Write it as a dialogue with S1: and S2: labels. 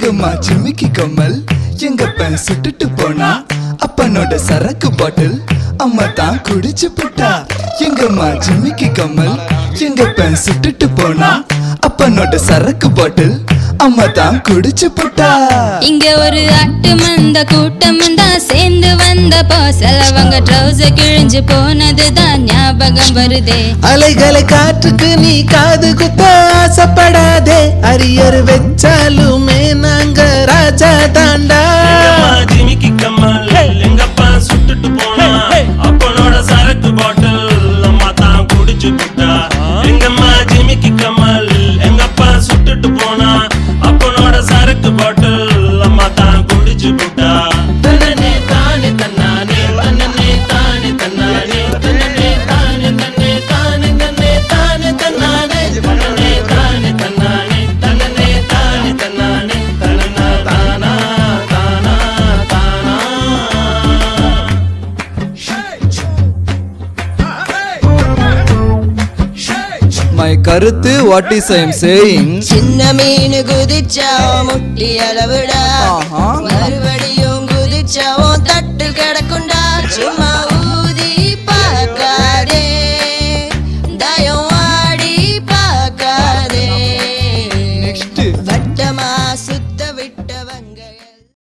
S1: எங்கம்மா ஜிமிக்கி கம்மல் எங்கப்பன் சுட்டுட்டு போனா அப்பனோட சரக்கு பாட்டில் அம்மா தான் குடிச்சு புட்டா எங்கம்மா ஜிமிக்கி கம்மல் எங்கப்பன் சுட்டுட்டு போனா அப்பனோட சரக்கு பாட்டில் அம்மா தான் குடிச்சு புட்டா
S2: இங்க ஒரு அட்டு மந்த கூட்டம் தான் சேர்ந்து வந்த போசலவங்க ட்ரௌசர் கிழிஞ்சு போனதுதான் ஞாபகம் வருதே
S3: அலைகளை காற்றுக்கு நீ காது குத்த ஆசைப்படாதே அரியர் வச்சாலுமே நாங்க ராஜா தாண்டா
S4: எங்கம்மா ஜிமிக்கி கம்மல் எங்கப்பா சுட்டுட்டு போனா அப்பனோட சரக்கு பாட்டில் அம்மா தான் குடிச்சு விட்டா எங்கம்மா ஜிமிக்கி கம்மல் எங்கப்பா சுட்டுட்டு போனா அப்பனோட சரக்கு பாட்டில் அம்மா தான் குடிச்சு விட்டா தன்னே தானே தன்னானே தன்னே தானே தன்னானே தன்னே தானே தன்னே தானே தன்னே தானே தன்னானே தன்னே தானே தன்னானே தன்னே தானே தன்னானே தன்னா தானா தானா தானா
S1: மை கருத்து what is I am saying
S5: சின்ன மீன் குதிச்சா முட்டி அளவுடா
S1: ஆஹா.
S5: மறுபடியும் குதிச்சா உன் தட்டில் கிடக்குண்டா சும்மா